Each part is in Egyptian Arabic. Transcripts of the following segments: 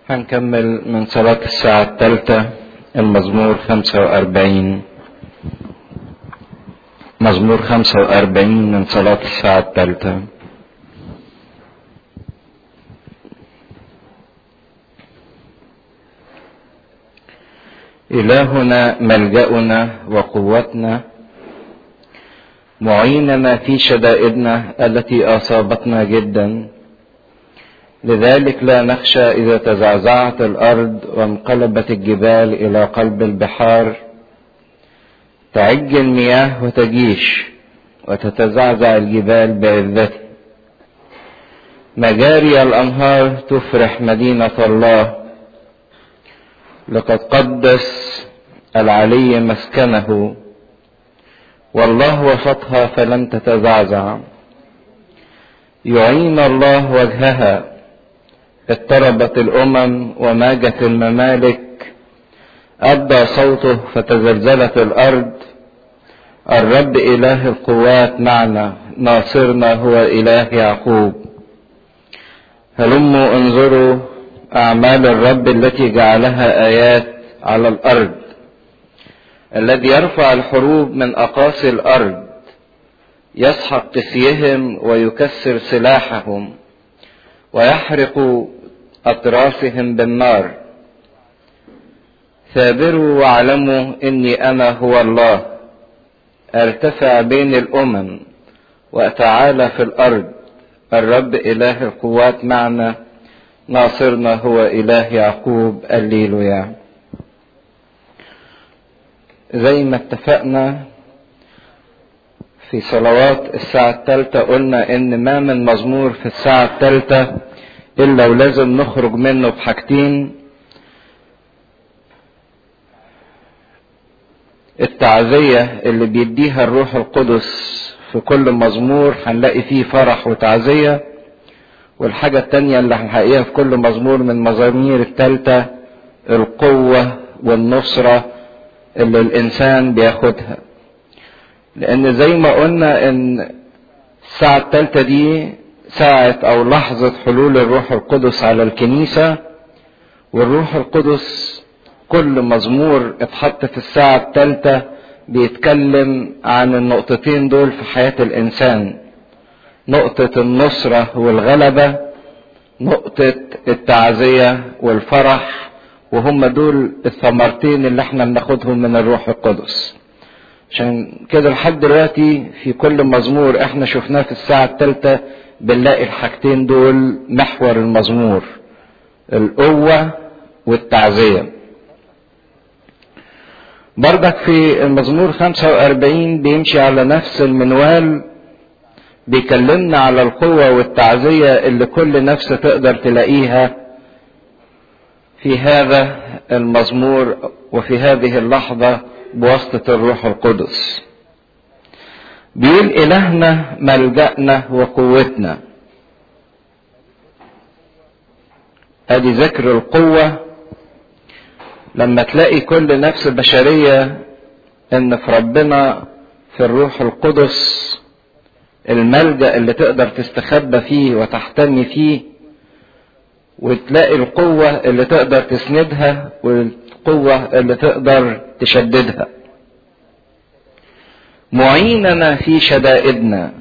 هنكمل من صلاة الساعة الثالثة المزمور خمسة وأربعين مزمور خمسة وأربعين من صلاة الساعة الثالثة إلهنا ملجأنا وقوتنا معيننا في شدائدنا التي أصابتنا جدا لذلك لا نخشى إذا تزعزعت الأرض وانقلبت الجبال إلى قلب البحار تعج المياه وتجيش وتتزعزع الجبال بعزته مجاري الأنهار تفرح مدينة الله لقد قدس العلي مسكنه والله وسطها فلن تتزعزع يعين الله وجهها اضطربت الامم وماجت الممالك ابدى صوته فتزلزلت الارض الرب اله القوات معنا ناصرنا هو اله يعقوب هلموا انظروا اعمال الرب التي جعلها ايات على الارض الذي يرفع الحروب من اقاصي الارض يسحق قسيهم ويكسر سلاحهم ويحرق اطرافهم بالنار ثابروا واعلموا اني انا هو الله ارتفع بين الامم واتعالى في الارض الرب اله القوات معنا ناصرنا هو اله يعقوب الليلويا زي ما اتفقنا في صلوات الساعة الثالثة قلنا إن ما من مزمور في الساعة الثالثة إلا ولازم نخرج منه بحاجتين التعزية اللي بيديها الروح القدس في كل مزمور هنلاقي فيه فرح وتعزية والحاجة التانية اللي هنلاقيها في كل مزمور من مزامير الثالثة القوة والنصرة اللي الإنسان بياخدها لان زي ما قلنا ان الساعة الثالثة دي ساعة او لحظة حلول الروح القدس على الكنيسة والروح القدس كل مزمور اتحط في الساعة الثالثة بيتكلم عن النقطتين دول في حياة الانسان نقطة النصرة والغلبة نقطة التعزية والفرح وهم دول الثمرتين اللي احنا بناخدهم من الروح القدس عشان كده لحد دلوقتي في كل مزمور احنا شفناه في الساعة الثالثة بنلاقي الحاجتين دول محور المزمور القوة والتعزية بردك في المزمور 45 بيمشي على نفس المنوال بيكلمنا على القوة والتعزية اللي كل نفس تقدر تلاقيها في هذا المزمور وفي هذه اللحظة بواسطة الروح القدس بيقول إلهنا ملجأنا وقوتنا ادي ذكر القوة لما تلاقي كل نفس بشرية ان في ربنا في الروح القدس الملجأ اللي تقدر تستخبى فيه وتحتمي فيه وتلاقي القوة اللي تقدر تسندها والقوة اللي تقدر تشددها معيننا في شدائدنا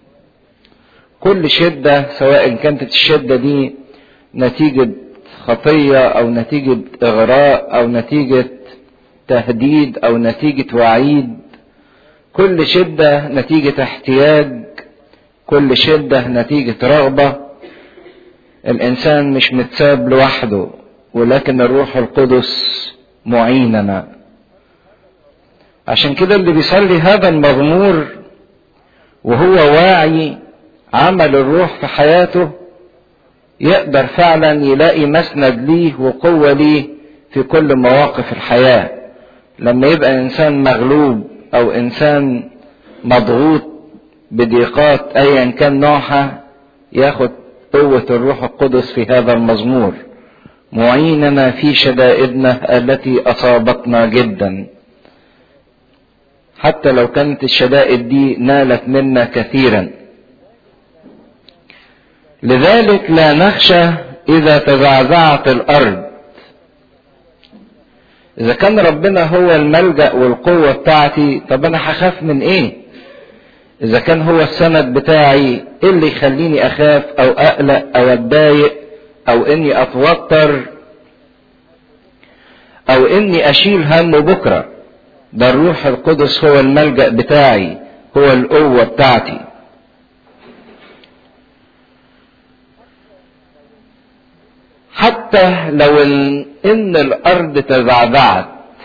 كل شدة سواء كانت الشدة دي نتيجة خطية أو نتيجة إغراء أو نتيجة تهديد أو نتيجة وعيد كل شدة نتيجة احتياج كل شدة نتيجة رغبة الإنسان مش متساب لوحده ولكن الروح القدس معيننا عشان كده اللي بيصلي هذا المزمور وهو واعي عمل الروح في حياته يقدر فعلا يلاقي مسند ليه وقوة ليه في كل مواقف الحياة لما يبقى إنسان مغلوب أو إنسان مضغوط بضيقات أيا كان نوعها ياخد قوة الروح القدس في هذا المزمور معيننا في شدائدنا التي أصابتنا جدا حتى لو كانت الشدائد دي نالت منا كثيرا لذلك لا نخشى اذا تزعزعت الارض اذا كان ربنا هو الملجأ والقوة بتاعتي طب انا هخاف من ايه اذا كان هو السند بتاعي ايه اللي يخليني اخاف او اقلق او اتضايق او اني اتوتر او اني اشيل هم بكرة ده الروح القدس هو الملجأ بتاعي هو القوة بتاعتي حتى لو ان, إن الارض تزعزعت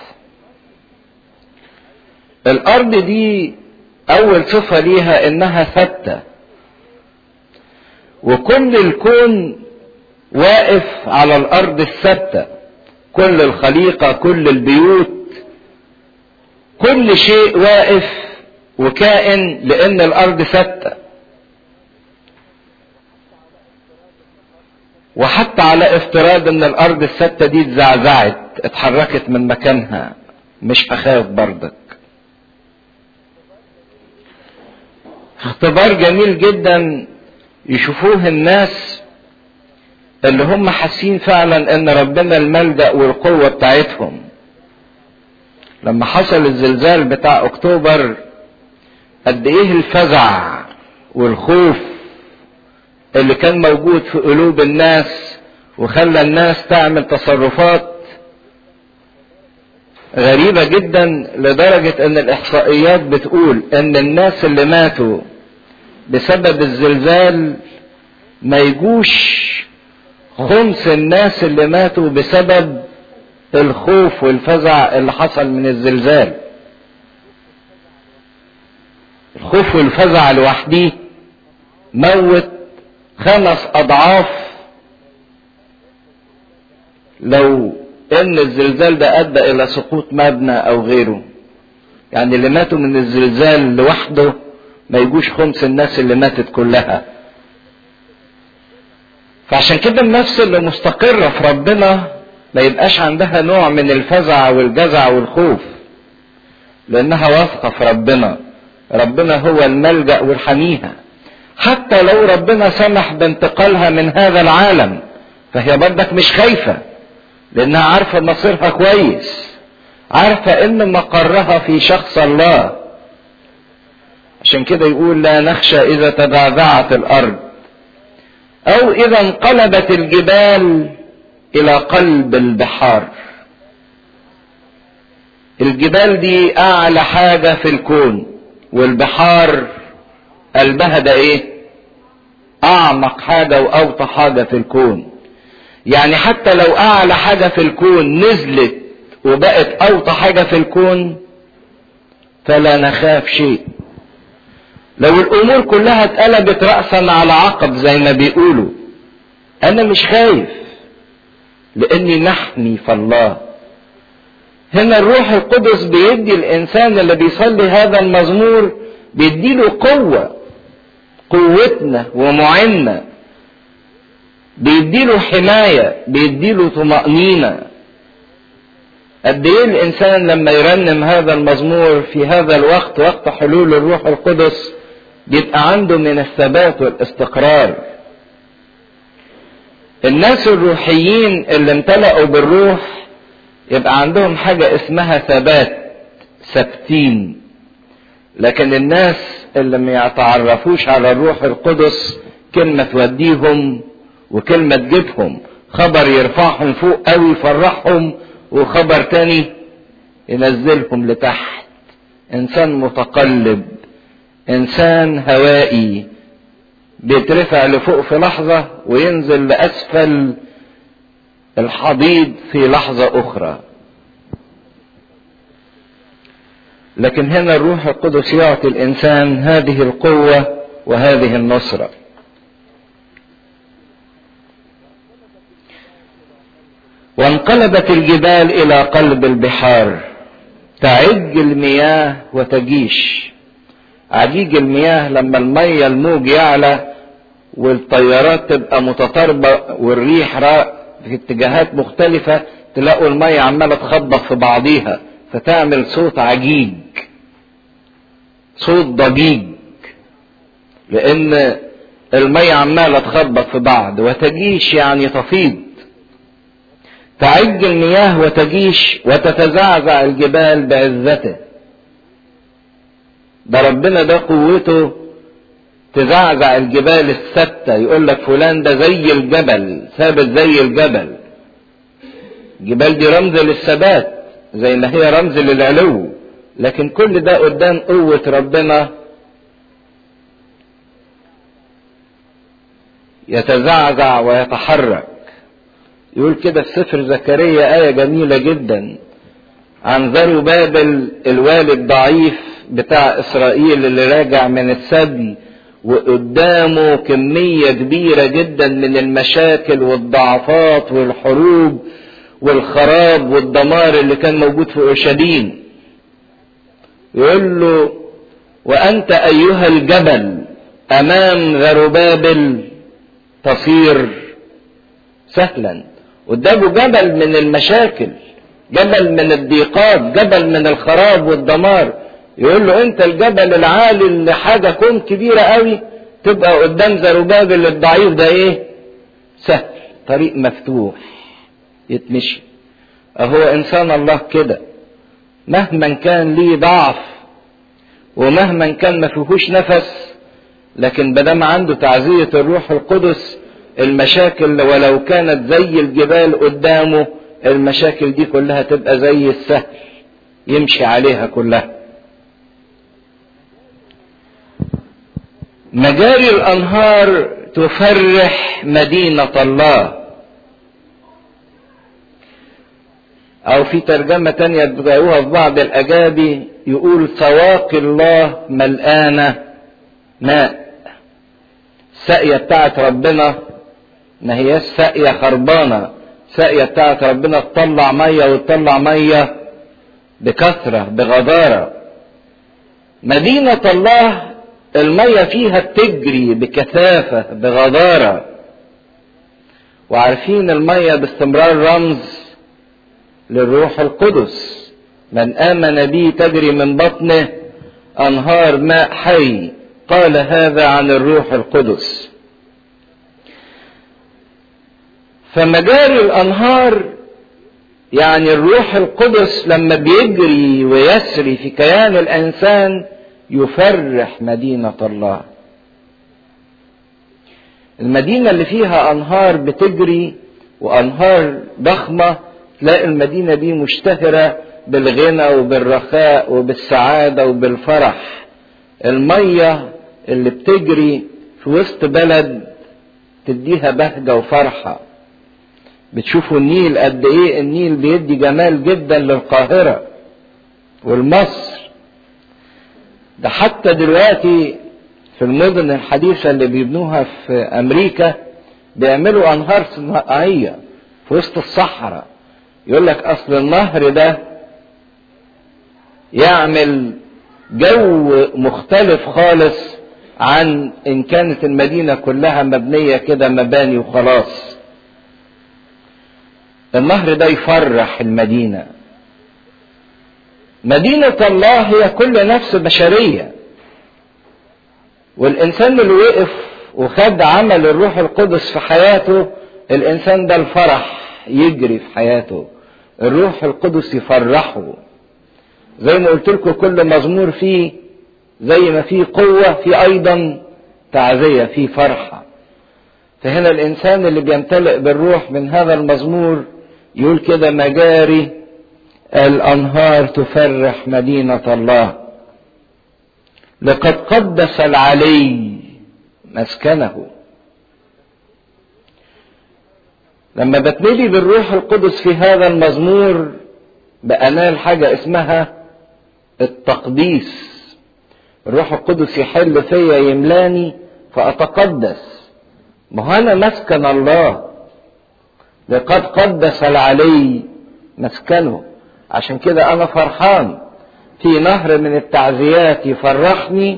الارض دي اول صفة ليها انها ثابتة وكل الكون واقف على الارض الثابتة كل الخليقة كل البيوت كل شيء واقف وكائن لان الارض ثابته وحتى على افتراض ان الارض الثابته دي اتزعزعت اتحركت من مكانها مش اخاف بردك اختبار جميل جدا يشوفوه الناس اللي هم حاسين فعلا ان ربنا الملجأ والقوة بتاعتهم لما حصل الزلزال بتاع اكتوبر قد ايه الفزع والخوف اللي كان موجود في قلوب الناس وخلى الناس تعمل تصرفات غريبة جدا لدرجة ان الاحصائيات بتقول ان الناس اللي ماتوا بسبب الزلزال ما يجوش خمس الناس اللي ماتوا بسبب الخوف والفزع اللي حصل من الزلزال الخوف والفزع لوحده موت خمس اضعاف لو ان الزلزال ده ادى الى سقوط مبنى او غيره يعني اللي ماتوا من الزلزال لوحده ما يجوش خمس الناس اللي ماتت كلها فعشان كده النفس اللي مستقرة في ربنا ما يبقاش عندها نوع من الفزع والجزع والخوف لانها واثقة في ربنا ربنا هو الملجأ والحميها حتى لو ربنا سمح بانتقالها من هذا العالم فهي برضك مش خايفة لانها عارفة مصيرها كويس عارفة ان مقرها في شخص الله عشان كده يقول لا نخشى اذا تزعزعت الارض او اذا انقلبت الجبال الى قلب البحار الجبال دي اعلى حاجة في الكون والبحار قلبها ده ايه اعمق حاجة واوطى حاجة في الكون يعني حتى لو اعلى حاجة في الكون نزلت وبقت اوطى حاجة في الكون فلا نخاف شيء لو الامور كلها اتقلبت رأسا على عقب زي ما بيقولوا انا مش خايف لاني نحمي فالله هنا الروح القدس بيدي الانسان اللي بيصلي هذا المزمور بيديله قوة قوتنا ومعنا بيديله حماية بيديله طمأنينة قد ايه الانسان لما يرنم هذا المزمور في هذا الوقت وقت حلول الروح القدس بيبقى عنده من الثبات والاستقرار الناس الروحيين اللي امتلأوا بالروح يبقى عندهم حاجة اسمها ثبات ثابتين لكن الناس اللي ما يتعرفوش على الروح القدس كلمة توديهم وكلمة تجيبهم خبر يرفعهم فوق قوي يفرحهم وخبر تاني ينزلهم لتحت انسان متقلب انسان هوائي بيترفع لفوق في لحظة وينزل لأسفل الحضيض في لحظة أخرى لكن هنا الروح القدس يعطي الإنسان هذه القوة وهذه النصرة وانقلبت الجبال إلى قلب البحار تعج المياه وتجيش عجيج المياه لما المية الموج يعلى والطيارات تبقى متطربة والريح في اتجاهات مختلفة تلاقوا المية عمالة تخبط في بعضيها فتعمل صوت عجيج صوت ضجيج لأن المية عمالة تخبط في بعض وتجيش يعني تفيض تعج المياه وتجيش وتتزعزع الجبال بعزته ده ربنا ده قوته تزعزع الجبال الثابتة يقول لك فلان ده زي الجبل ثابت زي الجبل الجبال دي رمز للثبات زي ما هي رمز للعلو لكن كل ده قدام قوة ربنا يتزعزع ويتحرك يقول كده في سفر زكريا آية جميلة جدا عن ذرو بابل الوالد ضعيف بتاع إسرائيل اللي راجع من السبي وقدامه كمية كبيرة جدا من المشاكل والضعفات والحروب والخراب والدمار اللي كان موجود في اورشليم يقول له وانت ايها الجبل امام ذربابل تصير سهلا قدامه جبل من المشاكل جبل من الضيقات جبل من الخراب والدمار يقول له انت الجبل العالي اللي حاجه كون كبيره قوي تبقى قدام زربابل الضعيف ده ايه سهل طريق مفتوح يتمشي اهو انسان الله كده مهما كان ليه ضعف ومهما كان ما فيهوش نفس لكن بدم عنده تعزية الروح القدس المشاكل ولو كانت زي الجبال قدامه المشاكل دي كلها تبقى زي السهل يمشي عليها كلها مجاري الانهار تفرح مدينه الله او في ترجمه تانية تلاقوها في بعض الاجابي يقول سواقي الله ملقانه ماء الساقيه بتاعت ربنا ما هياش ساقيه خربانه ساقيه بتاعت ربنا تطلع ميه وتطلع ميه بكثره بغداره مدينه الله المية فيها بتجري بكثافة بغدارة وعارفين المية باستمرار رمز للروح القدس من آمن بي تجري من بطنه أنهار ماء حي قال هذا عن الروح القدس فمجاري الأنهار يعني الروح القدس لما بيجري ويسري في كيان الإنسان يفرح مدينة الله المدينة اللي فيها أنهار بتجري وأنهار ضخمة تلاقي المدينة دي مشتهرة بالغنى وبالرخاء وبالسعادة وبالفرح المية اللي بتجري في وسط بلد تديها بهجة وفرحة بتشوفوا النيل قد ايه النيل بيدي جمال جدا للقاهرة والمصر ده حتى دلوقتي في المدن الحديثة اللي بيبنوها في أمريكا بيعملوا أنهار صناعية في وسط الصحراء يقول لك أصل النهر ده يعمل جو مختلف خالص عن إن كانت المدينة كلها مبنية كده مباني وخلاص النهر ده يفرح المدينه مدينة الله هي كل نفس بشرية والإنسان اللي وقف وخد عمل الروح القدس في حياته الإنسان ده الفرح يجري في حياته الروح القدس يفرحه زي ما قلت لكم كل مزمور فيه زي ما فيه قوة في أيضا تعزية فيه فرحة فهنا الإنسان اللي بيمتلئ بالروح من هذا المزمور يقول كده مجاري الانهار تفرح مدينه الله لقد قدس العلي مسكنه لما بتملي بالروح القدس في هذا المزمور بأنال حاجة اسمها التقديس الروح القدس يحل فيا يملاني فأتقدس ما هو أنا مسكن الله لقد قدس العلي مسكنه عشان كده انا فرحان في نهر من التعزيات يفرحني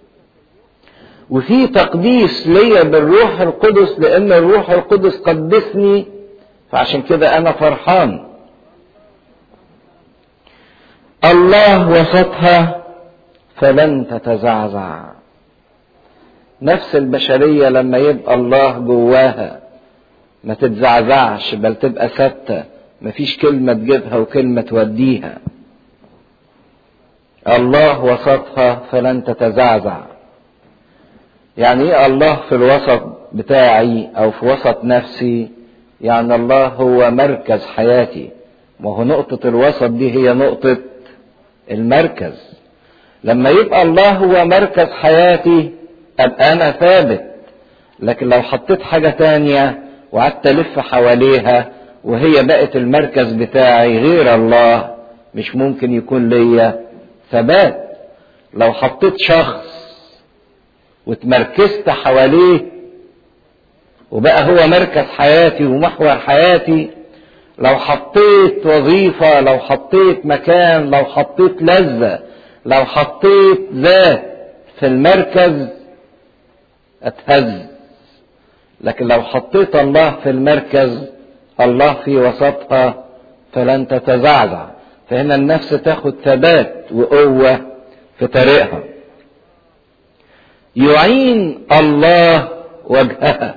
وفي تقديس ليا بالروح القدس لان الروح القدس قدسني فعشان كده انا فرحان الله وسطها فلن تتزعزع نفس البشرية لما يبقى الله جواها ما تتزعزعش بل تبقى ثابتة مفيش كلمة تجيبها وكلمة توديها الله وسطها فلن تتزعزع يعني ايه الله في الوسط بتاعي او في وسط نفسي يعني الله هو مركز حياتي ما هو نقطة الوسط دي هي نقطة المركز لما يبقى الله هو مركز حياتي ابقى انا ثابت لكن لو حطيت حاجة تانية وقعدت الف حواليها وهي بقت المركز بتاعي غير الله مش ممكن يكون ليا ثبات لو حطيت شخص وتمركزت حواليه وبقى هو مركز حياتي ومحور حياتي لو حطيت وظيفة لو حطيت مكان لو حطيت لذة لو حطيت ذات في المركز اتهز لكن لو حطيت الله في المركز الله في وسطها فلن تتزعزع فهنا النفس تاخد ثبات وقوة في طريقها يعين الله وجهها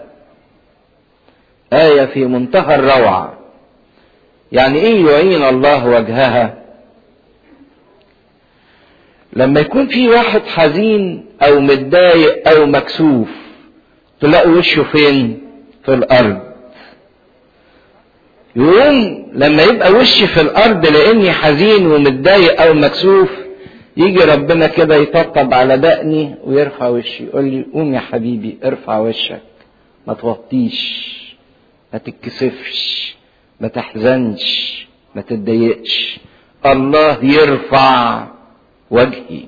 آية في منتهى الروعة يعني ايه يعين الله وجهها لما يكون في واحد حزين او متضايق او مكسوف تلاقوا وشه فين في الارض يقوم لما يبقى وشي في الارض لاني حزين ومتضايق او مكسوف يجي ربنا كده يطبطب على دقني ويرفع وشي يقول لي قوم يا حبيبي ارفع وشك ما توطيش ما تتكسفش ما تحزنش ما تتضايقش الله يرفع وجهي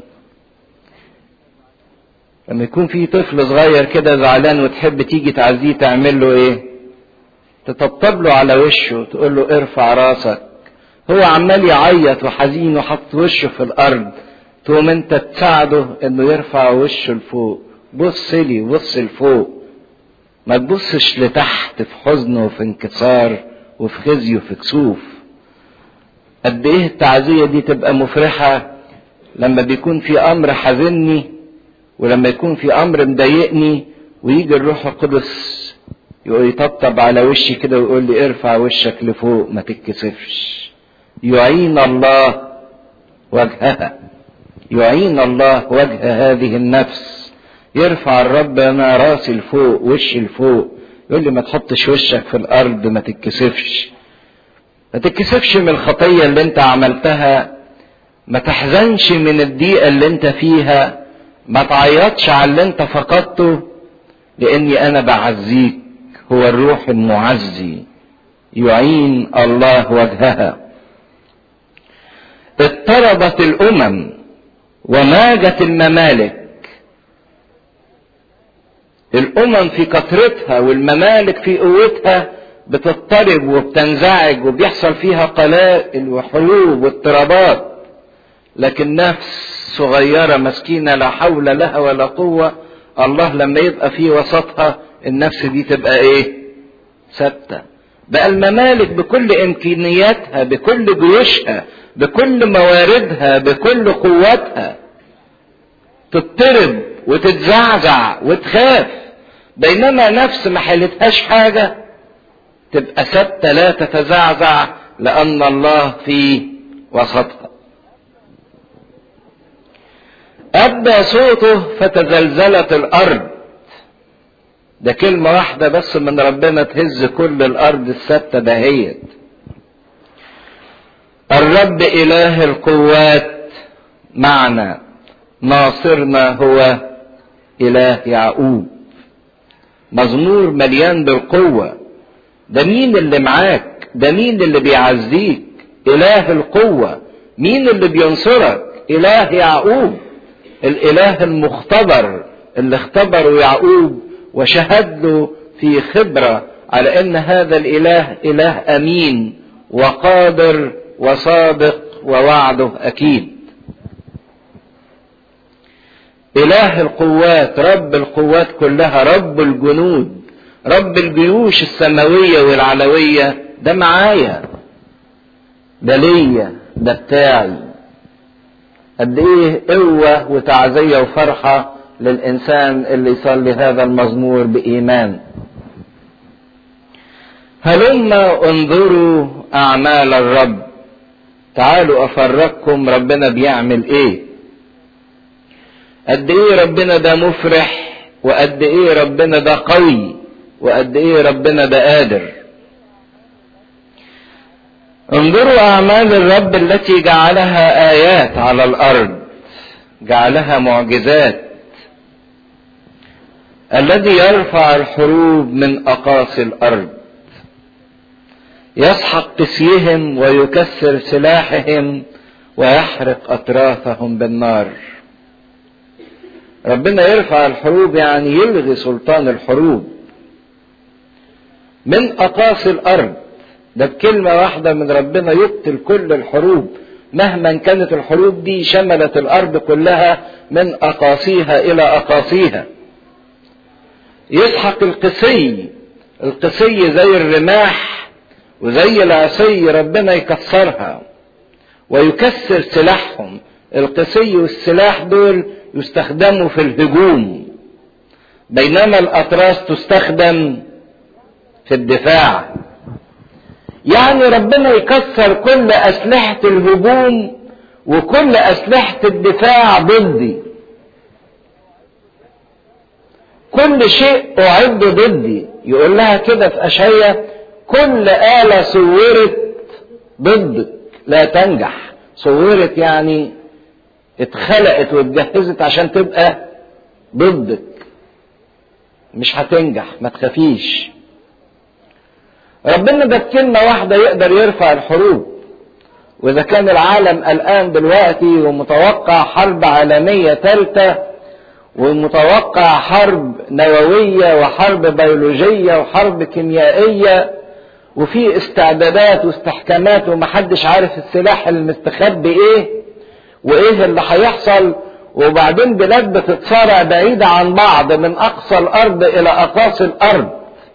لما يكون في طفل صغير كده زعلان وتحب تيجي تعزيه تعمل له ايه تطبطب له على وشه تقول له ارفع راسك هو عمال يعيط وحزين وحط وشه في الارض تقوم انت تساعده انه يرفع وشه لفوق بص لي بص لفوق ما تبصش لتحت في حزن وفي انكسار وفي خزي وفي كسوف قد ايه التعزية دي تبقى مفرحة لما بيكون في امر حزني ولما يكون في امر مضايقني ويجي الروح القدس يقول يطبطب على وشي كده ويقول لي ارفع وشك لفوق ما تتكسفش يعين الله وجهها يعين الله وجه هذه النفس يرفع الرب انا راسي لفوق وشي لفوق يقول لي ما تحطش وشك في الارض ما تتكسفش ما تتكسفش من الخطية اللي انت عملتها ما تحزنش من الضيقة اللي انت فيها ما تعيطش على اللي انت فقدته لاني انا بعزيك هو الروح المعزي يعين الله وجهها اضطربت الامم وماجت الممالك الامم في كثرتها والممالك في قوتها بتضطرب وبتنزعج وبيحصل فيها قلائل وحروب واضطرابات لكن نفس صغيرة مسكينة لا حول لها ولا قوة الله لما يبقى في وسطها النفس دي تبقى ايه ثابتة بقى الممالك بكل امكانياتها بكل جيوشها بكل مواردها بكل قوتها تضطرب وتتزعزع وتخاف بينما نفس ما حلتهاش حاجة تبقى ثابتة لا تتزعزع لأن الله في وسطها أبى صوته فتزلزلت الأرض ده كلمة واحدة بس من ربنا تهز كل الأرض الثابتة دهيت الرب إله القوات معنا ناصرنا هو إله يعقوب مزمور مليان بالقوة ده مين اللي معاك ده مين اللي بيعزيك إله القوة مين اللي بينصرك إله يعقوب الإله المختبر اللي اختبره يعقوب وشهد له في خبرة على ان هذا الاله اله امين وقادر وصادق ووعده اكيد اله القوات رب القوات كلها رب الجنود رب الجيوش السماوية والعلوية ده معايا ده ليا ده بتاعي قد ايه قوة وتعزية وفرحة للإنسان اللي يصلي هذا المزمور بإيمان هلما انظروا أعمال الرب تعالوا أفرجكم ربنا بيعمل إيه قد إيه ربنا ده مفرح وقد إيه ربنا ده قوي وقد إيه ربنا ده قادر انظروا أعمال الرب التي جعلها آيات على الأرض جعلها معجزات الذي يرفع الحروب من أقاصي الأرض يسحق قسيهم ويكسر سلاحهم ويحرق أطرافهم بالنار ربنا يرفع الحروب يعني يلغي سلطان الحروب من أقاصي الأرض ده بكلمة واحدة من ربنا يقتل كل الحروب مهما كانت الحروب دي شملت الأرض كلها من أقاصيها إلى أقاصيها يسحق القسي القسي زي الرماح وزي العصي ربنا يكسرها ويكسر سلاحهم القسي والسلاح دول يستخدموا في الهجوم بينما الأطراس تستخدم في الدفاع يعني ربنا يكسر كل أسلحة الهجوم وكل أسلحة الدفاع ضدي كل شيء أعد ضدي يقول لها كده في أشعية كل آلة صورت ضدك لا تنجح صورت يعني اتخلقت واتجهزت عشان تبقى ضدك مش هتنجح ما تخافيش ربنا ده بكلمة واحدة يقدر يرفع الحروب وإذا كان العالم الآن دلوقتي ومتوقع حرب عالمية ثالثة ومتوقع حرب نووية وحرب بيولوجية وحرب كيميائية وفي استعدادات واستحكامات ومحدش عارف السلاح المستخبي ايه وايه اللي هيحصل وبعدين بلاد بتتصارع بعيدة عن بعض من اقصى الارض الى اقاصي الارض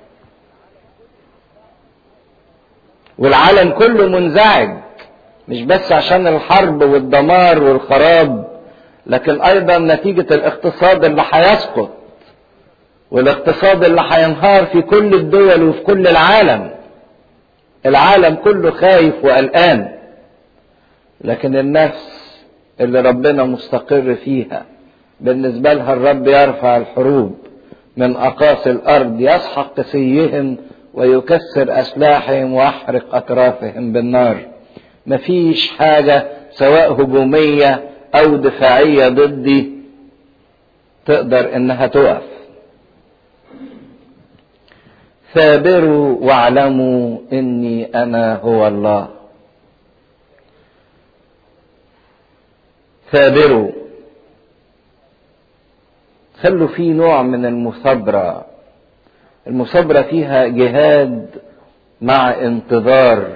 والعالم كله منزعج مش بس عشان الحرب والدمار والخراب لكن ايضا نتيجة الاقتصاد اللي هيسقط والاقتصاد اللي هينهار في كل الدول وفي كل العالم العالم كله خايف وقلقان لكن النفس اللي ربنا مستقر فيها بالنسبة لها الرب يرفع الحروب من أقاصي الأرض يسحق قسيهم ويكسر أسلاحهم ويحرق أطرافهم بالنار مفيش حاجة سواء هجومية أو دفاعية ضدي تقدر إنها تقف ثابروا واعلموا إني أنا هو الله ثابروا خلوا في نوع من المثابرة المثابرة فيها جهاد مع انتظار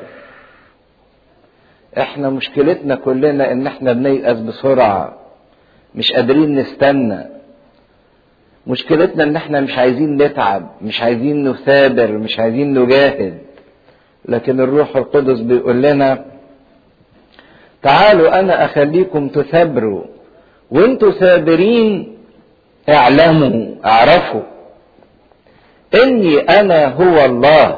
احنا مشكلتنا كلنا ان احنا بنيأس بسرعة مش قادرين نستنى مشكلتنا ان احنا مش عايزين نتعب مش عايزين نثابر مش عايزين نجاهد لكن الروح القدس بيقول لنا تعالوا انا اخليكم تثابروا وانتوا ثابرين اعلموا اعرفوا اني انا هو الله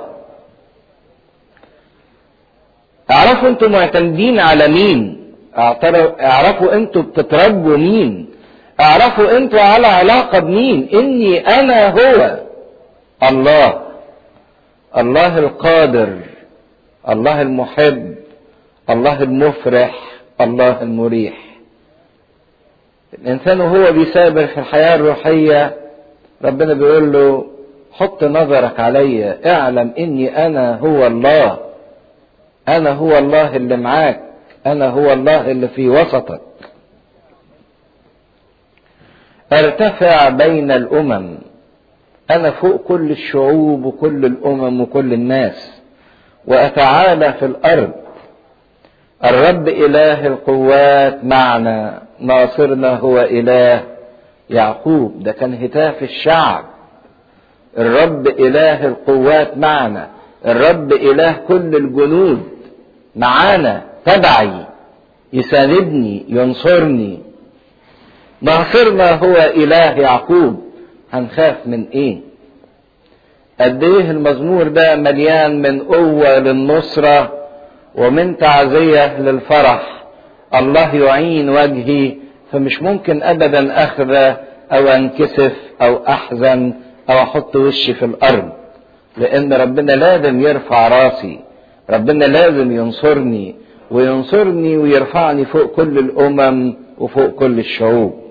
اعرفوا انتوا معتمدين على مين اعرفوا انتوا بتتربوا مين اعرفوا انتوا على علاقة بمين اني انا هو الله الله القادر الله المحب الله المفرح الله المريح الانسان وهو بيثابر في الحياة الروحية ربنا بيقول له حط نظرك عليا اعلم اني انا هو الله انا هو الله اللي معاك انا هو الله اللي في وسطك ارتفع بين الامم انا فوق كل الشعوب وكل الامم وكل الناس واتعالى في الارض الرب اله القوات معنا ناصرنا هو اله يعقوب ده كان هتاف الشعب الرب اله القوات معنا الرب اله كل الجنود معانا تبعي يساندني ينصرني ناصرنا هو اله يعقوب هنخاف من ايه قد ايه المزمور ده مليان من قوة للنصرة ومن تعزية للفرح الله يعين وجهي فمش ممكن ابدا اخذ او انكسف او احزن او احط وشي في الارض لان ربنا لازم يرفع راسي ربنا لازم ينصرني وينصرني ويرفعني فوق كل الامم وفوق كل الشعوب